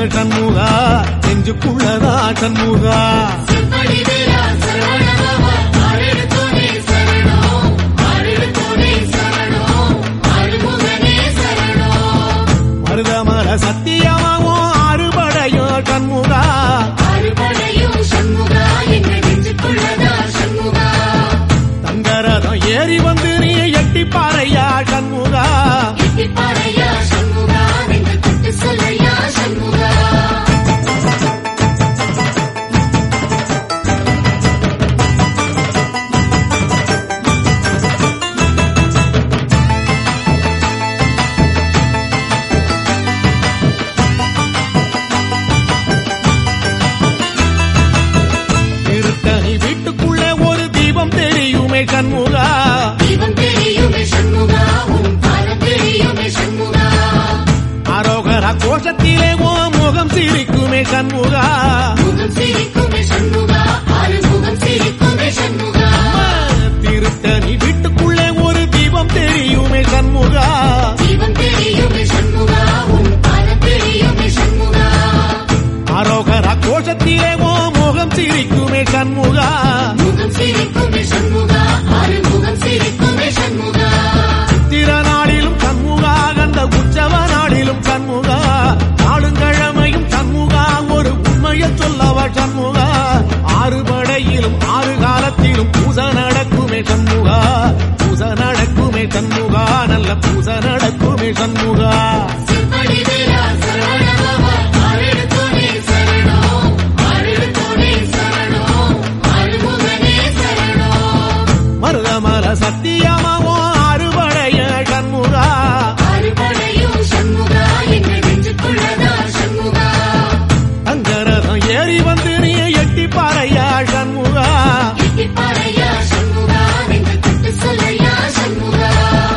சண்முகா நெஞ்சுக்குள்ளதா சண்முகா செம்படி வீரா சரவணபவா ஆறெடுத்தோனே சரணம் ஆறெடுத்தோனே சரணம் ஆறுமுகனே சரணம் மருதமர சத்தியமாவும் ஆறுபடையோ சண்முகா ஆறுபடையும் சண்முகா எங்கள் நெஞ்சுக்குள்ளதா சண்முகா தங்கரதம் ஏறி வந்து நீ எட்டி பாறையா சண்முகா எட்டிப்பாறையா சண்முகா எங்கள் தொட்டு சொல்லையா சண்முகா திருத்தணி வீட்டுக்குள்ளே ஒரு தீபம் தெரியுமே சண்முகா தீபம் தெரியுமே சண்முகா உன் பாதம் தெரியுமே சண்முகா அரோகர கோஷத்திலே ஓ முகம் சிரிக்குமே சண்முகா முகம் சிரிக்குமே சண்முகா ஆறு முகம் சிரிக்குமே சண்முகா திருத்தணி வீட்டுக்குள்ளே ஒரு தீபம் தெரியுமே சண்முகா தீபம் தெரியுமே சண்முகா உன் பாதம் தெரியுமே சண்முகா அரோகர கோஷத்திலே ஓ முகம் சிரிக்குமே சண்முகா முகம் சிரிக்குமே சண்முகா ஆறு முகம் சிரிக்குமே சண்முகா திருநாளிலும் சண்முகா கந்த உற்சவ நாளிலும் சண்முகா நாளுங்கிழமையும் சண்முகா ஒரு உண்மையை சொல்லவ சண்முகா ஆறு படையிலும் ஆறு காலத்திலும் பூச நடக்குமே சண்முகா பூச நடக்குமே சண்முகா நல்ல பூச நடக்குமே சண்முகா செம்படி வீரா சரவணபவா ஆறெடுத்தோனே சரணம் ஆறெடுத்தோனே சரணம் ஆறுமுகனே சரணம் மருதமர சத்தியமாவோ ஆறுபடைய சண்முகா ஆறுபடையும் சண்முகா எங்கள் நெஞ்சுக்குள்ளதா சண்முகா தங்கரதம் ஏறி வந்து நீ எட்டி பாறையா சண்முகா எட்டிப்பாறையா சண்முகா எங்கள் தொட்டு சொல்லையா சண்முகா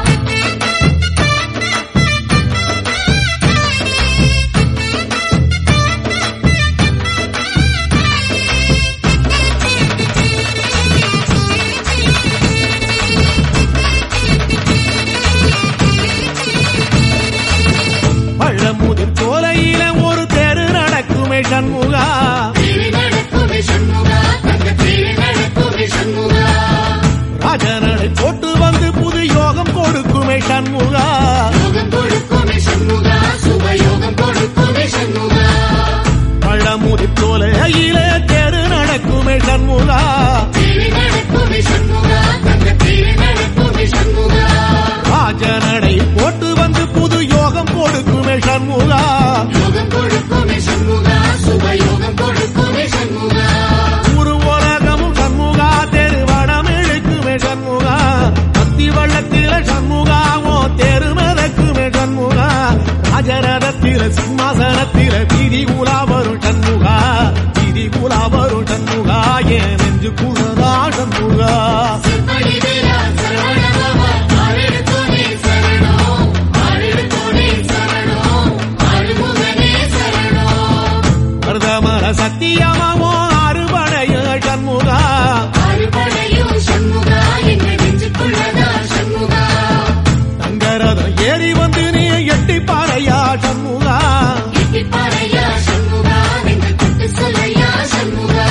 பழமுதிர் சோலையில ஒரு தெரு நடக்குமே சண்முகா தேடி நடக்குமே சண்முகா தங்க தேடி நடக்குமே சண்முகா ராஜனடை போட்டு வந்து புது யோகம் கொடுக்குமே சண்முகா யோகம் கொடுக்குமே சண்முகா சுபயோகம் கொடுக்குமே சண்முகா பழமுதிர் சோலையில தெரு நடக்குமே சண்முகா தேடி நடக்குமே சண்முகா தங்க தேடி நடக்குமே சண்முகா ராஜனடை போட்டு வந்து புது யோகம் கொடுக்குமே சண்முகா யோகம் கொடுக்குமே சண்முகா சுபயோகம் கொடுக்குமே சண்முகா ஒரு உலகமும் சண்முகா தெருவடம் இழுக்குமே சண்முகா அத்தி வள்ளத்தில சண்முகாவோ தெரு மிதக்குமே சண்முகா ராஜரதத்தில சிம்மாசனத்தில வீதி உலா வரும் சண்முகா வீதி உலா வரும் சண்முகா ஏன் நெஞ்சு குளரா சண்முகா செம்படி வீரா சரவணபவா ஆறெடுத்தோனே சரணம் ஆறெடுத்தோனே சரணம் ஆறுமுகனே சரணம் பிரதமர சத்தியமாவோ அறுபடைய சண்முகா ஆறுபடையும் சண்முகா எங்கள் நெஞ்சுக்குள்ளதா சண்முகா தங்கரதம் ஏறி வந்து நீ எட்டி பாறையா சண்முகா எட்டிப்பாறையா சண்முகா எங்கள் தொட்டு சொல்லையா சண்முகா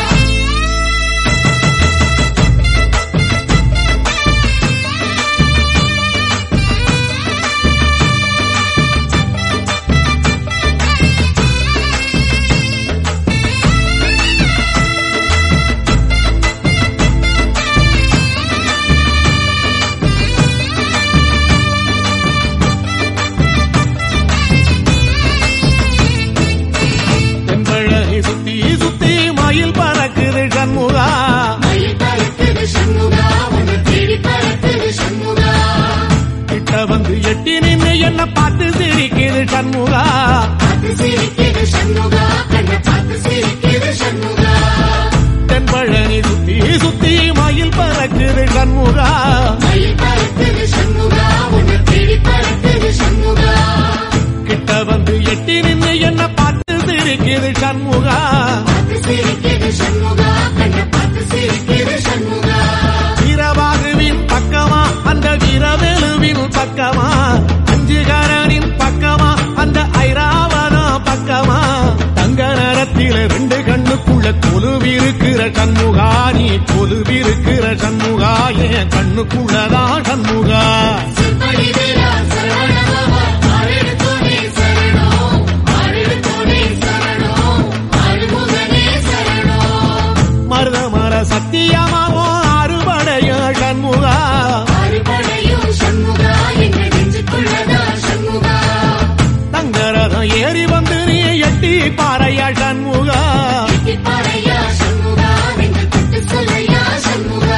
தென்பழகி சுத்தி சுத்தி மயில் பறக்குது சண்முகா மயில் பறக்குது சண்முகா உன்னை தேடி பறக்குது சண்முகா கிட்ட வந்து எட்டி நின்று என்ன பார்த்து சிரிக்குது சண்முகா பார்த்து சிரிக்குது சண்முகா கண்ணை பார்த்து சிரிக்குது சண்முகா தென்பழனி சுத்தி சுத்தி மயில் பறக்குது சண்முகா மயில் பறக்குது சண்முகா உன்னை தேடி பறக்குது சண்முகா கிட்ட வந்து எட்டி நின்று என்ன பார்த்து சிரிக்குது சண்முகா பார்த்து சிரிக்குது சண்முகா கண்ணை பார்த்து சிரிக்குது சண்முகா வீரவாகுவின் பக்கமா அந்த வீரவேலுவின் பக்கமா அஞ்சுகரனின் பக்கமா அந்த ஐராவதம் பக்கமா கண்ணுக்குள்ள கொலுவிருக்கிற சண்முகா நீ கொலுவிருக்கிற சண்முகா என் கண்ணுக்குள்ளதான் சண்முகா செம்படி வீரா சரவணபவா ஆறெடுத்தோனே சரணம் ஆறெடுத்தோனே சரணம் ஆறுமுகனே சரணம் மருத மர சத்தியமாவோ அறுபடைய சண்முகா ஆறுபடையும் சண்முகா எங்க நெஞ்சுக்குள்ளதா சண்முகா தங்கரதம் ஏறி வந்து நீ எட்டி பாறையா சண்முகா எட்டிப்பாறையா சண்முகா நெஞ்சு தொட்டு சொல்லையா சண்முகா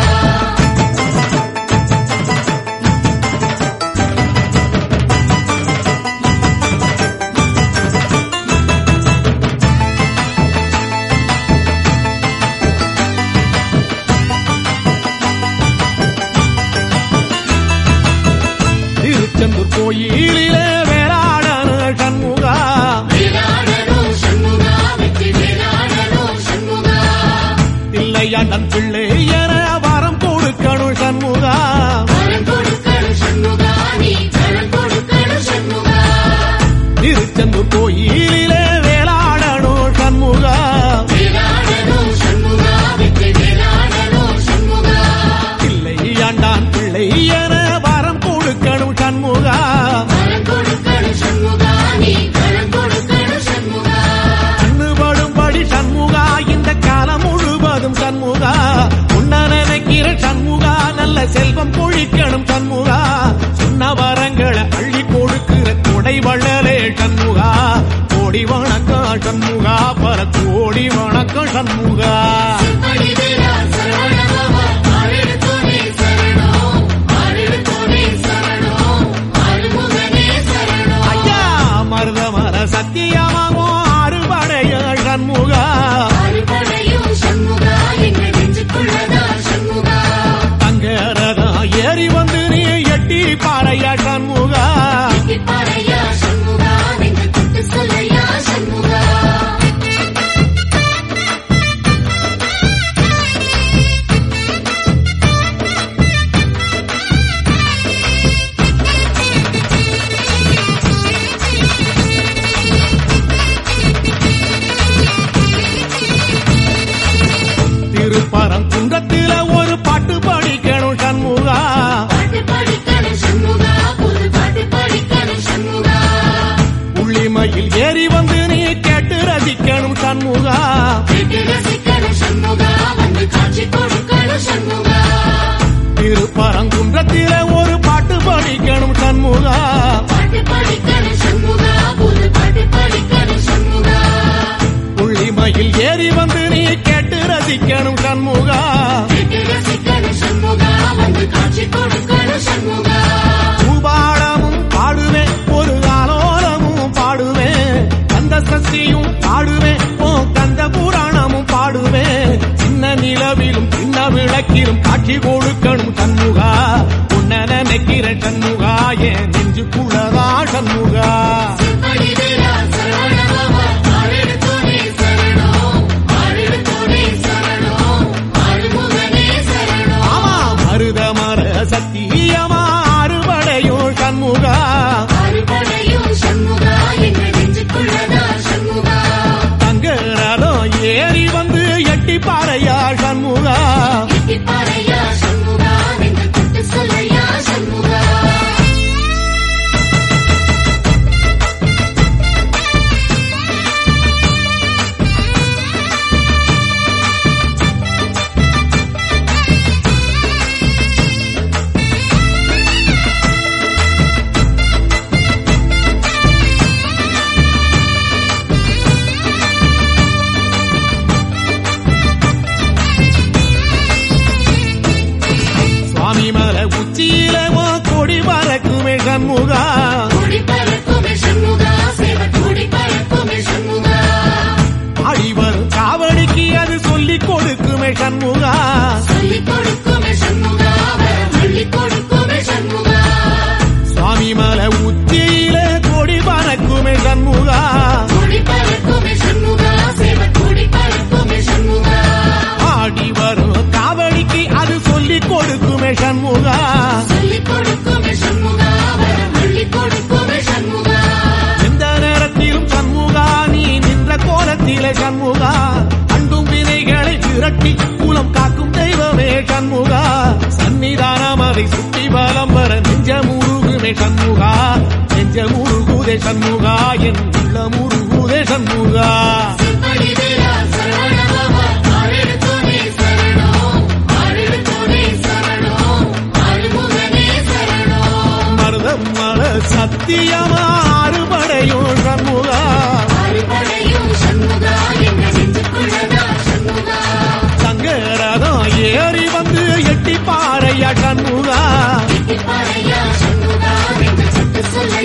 திருச்செந்தூர் கோயிலிலே வேளாடன சண்முகா வேளாடனும் சண்முகா வெற்றி வேளாடனும் சண்முகா தில்லையாண்டன் பிள்ளை என வரம் கொடுக்கணும் சண்முகா வரம் கொடுக்கணும் சண்முகா நீ வரம் கொடுக்கணும் சண்முகா திருச்செந்தூர் கோயிலிலே வேளாடணும் சண்முகா வேளாடனும் சண்முகா வெற்றி வேளாடனும் சண்முகா தில்லையாண்டான் பிள்ளை என வரம் கொடுக்கணும் சண்முகா வரம் கொடுக்கணும் சண்முகா நீ வரம் கொடுக்கணும் சண்முகா கண்ணுபடும்படி சண்முகா இந்த காலம் முழுவதும் சண்முகா உன்ன நினைக்கிற சண்முகா நல்ல செல்வம் பொழிக்கணும் சண்முகா சொன்ன வரங்களை அள்ளி கொடுக்கிற கொடை வள்ளலே சண்முகா கோடி வணக்கம் சண்முகா பல கோடி வணக்கம் சண்முகா செம்படி வீரா சரவணபவா ஆறெடுத்தோனே சரணம் ஆறெடுத்தோனே சரணம் ஆறுமுகனே சரணம் ஐயா மருத மர சத்தியமாவோ அறுபடைய சண்முகா ஆறுபடையும் சண்முகா எங்க நெஞ்சுக்குள்ளதா சண்முகா தங்கரதா ஏறி வந்து நீ எட்டி பாறையா சண்முகா எட்டிப்பாறையா சண்முகா நெஞ்சு தொட்டு சொல்லையா சண்முகா திருப்பரம் குன்றத்தில ஒரு பாட்டு படிக்கணும் சண்முகா பாட்டு படிக்கணும் சண்முகா புது பாட்டு படிக்கணும் சண்முகா உள்ளிமையில் ஏறி வந்து நீ கேட்டு ரசிக்கணும் சண்முகா கேட்டு ரசிக்கணும் சண்முகா வந்து காட்சி கொடுக்கணும் சண்முகா திருப்பரங்குன்றத்தில ஒரு பாட்டு படிக்கணும் சண்முகா பாட்டு படிக்கணும் சண்முகா புது பாட்டு படிக்கணும் சண்முகா உள்ளிமையில் ஏறி வந்து நீ கேட்டு ரசிக்கணும் சண்முகா கேட்டு ரசிக்கணும் சண்முகா வந்து காட்சி கொடுக்கணும் சண்முகா பூபாடமும் பாடுவேன் ஒரு ஆலோலமும் பாடுவேன் கந்த சக்தியும் பாடுவேன் ஓ கந்த புராணமும் பாடுவேன் சின்ன நிலவிலும் சின்ன விளக்கிலும் காட்சி கொடுக்கணும் சண்முகா உன்ன நினைக்கிற சண்முகா என் நெஞ்சுக்குள்ளதா சண்முகா செம்படி வீரா சரவணபவா ஆறெடுத்தோனே சரணம் ஆறெடுத்தோனே சரணம் ஆறுமுகனே சரணம் ஆமா மருத மர சத்தியமா அறுபடையும் சண்முகா ஆறுபடையும் சண்முகா எங்க நெஞ்சுக்குள்ளதா சண்முகா தங்க ரதம் ஏறி வந்து எட்டி பாறையா சண்முகா எட்டிப்பாறையா சண்முகா நெஞ்சு தொட்டு சொல்லையா சண்முகா சுவாமி மலை உச்சியில உன் கொடி பறக்குமே சண்முகா கூடி பறக்குமே சண்முகா சேவ கூடி பறக்குமே சண்முகா ஆடி வரும் காவடிக்கு அது சொல்லி கொடுக்குமே சண்முகா சொல்லிக் கொடுக்குமே சண்முகா வரம் அள்ளிக் கொடுக்குமே சண்முகா சுவாமி மலை உச்சியில கொடி பறக்குமே சண்முகா கூடி பறக்குமே சண்முகா சேவ கூடி பறக்குமே சண்முகா ஆடி வரும் காவடிக்கு அது சொல்லி கொடுக்குமே சண்முகா சொல்லிக் கொடுக்குமே சண்முகா வரம் அள்ளிக் கொடுக்குமே சண்முகா எந்த நேரத்திலும் சண்முகா நீ நின்ற கோலத்திலே சண்முகா அன்பு உருகுதே சண்முகா என் உள்ளம் உருகுதே சண்முகா செம்படி வீரா சரவணபவா ஆறெடுத்தோனே சரணம் ஆறெடுத்தோனே சரணம் ஆறுமுகனே சரணம் மருதம் மல சத்தியமா அறுபடையும் சண்முகா ஆறுபடையும் சண்முகா என்ற நெஞ்சுக்குள்ளதா சண்முகா சங்கரதம் ஏறி வந்து எட்டி பாறையா சண்முகா எட்டிப்பாறையா சண்முகா என்ற சத்து சொல்ல